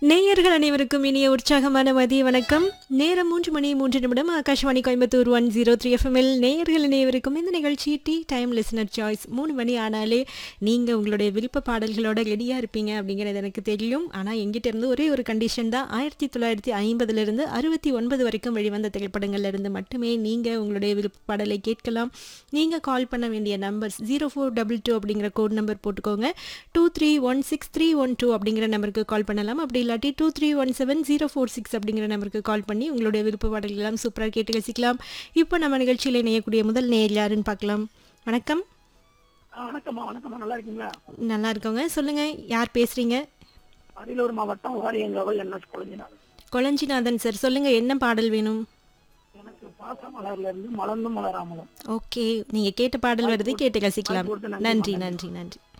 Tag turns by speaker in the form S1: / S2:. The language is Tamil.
S1: நேயர்கள் அனைவருக்கும் இனிய உற்சாகமான மதிய வணக்கம் நேரம் மூன்று மணி மூன்று நிமிடம் Akashvani Coimbatore one zero three எஃப்எம்எல் நேயர்கள் அனைவருக்கும் இந்த நிகழ்ச்சி டீ டைம் லிசனர் சாய்ஸ் மூணு மணி ஆனாலே நீங்கள் உங்களுடைய விருப்ப பாடல்களோட ரெடியாக இருப்பீங்க அப்படிங்கிறது எனக்கு தெரியும் ஆனால் எங்கிட்ட இருந்து ஒரே ஒரு கண்டிஷன் தான் ஆயிரத்தி தொள்ளாயிரத்தி ஐம்பதுலேருந்து அறுபத்தி ஒன்பது வரைக்கும் வெளிவந்த திரைப்படங்கள்ல இருந்து மட்டுமே நீங்கள் உங்களுடைய விருப்ப பாடலை கேட்கலாம் நீங்கள் கால் பண்ண வேண்டிய numbers zero four double two அப்படிங்கிற கோட் நம்பர் போட்டுக்கோங்க two three one six three one two அப்படிங்கிற நம்பருக்கு கால் பண்ணலாம் அப்படி இல்லாட்டி two three one seven zero four six அப்படிங்கிற நம்பருக்கு கால் பண்ணி உங்களுடைய விருப்ப பாடல்கள் எல்லாம் சூப்பராக கேட்டு ரசிக்கலாம் இப்போ நம்ம நிகழ்ச்சியில் இணையக்கூடிய முதல் நேர் யாருன்னு பார்க்கலாம் வணக்கம்
S2: ஆ, வணக்கம்மா வணக்கம்மா நல்லா இருக்கீங்களா
S1: நல்லா இருக்கோங்க சொல்லுங்க யார் பேசுறீங்க
S2: அரியலூர் மாவட்டம் வாரியங்காவல் என்எஸ் குழந்தைனார்
S1: கொளஞ்சிநாதன் சார் சொல்லுங்க என்ன பாடல் வேணும்
S2: எனக்கு பாச மலர்ல இருந்து மலர்ந்து மலராமலும்
S1: ஓகே நீங்க கேட்ட பாடல் வருது கேட்டு ரசிக்கலாம்
S2: வாய்ப்பு கொடுத்த நன்றி,
S1: நன்றி
S2: நன்றி.
S1: நன்றி நன்றி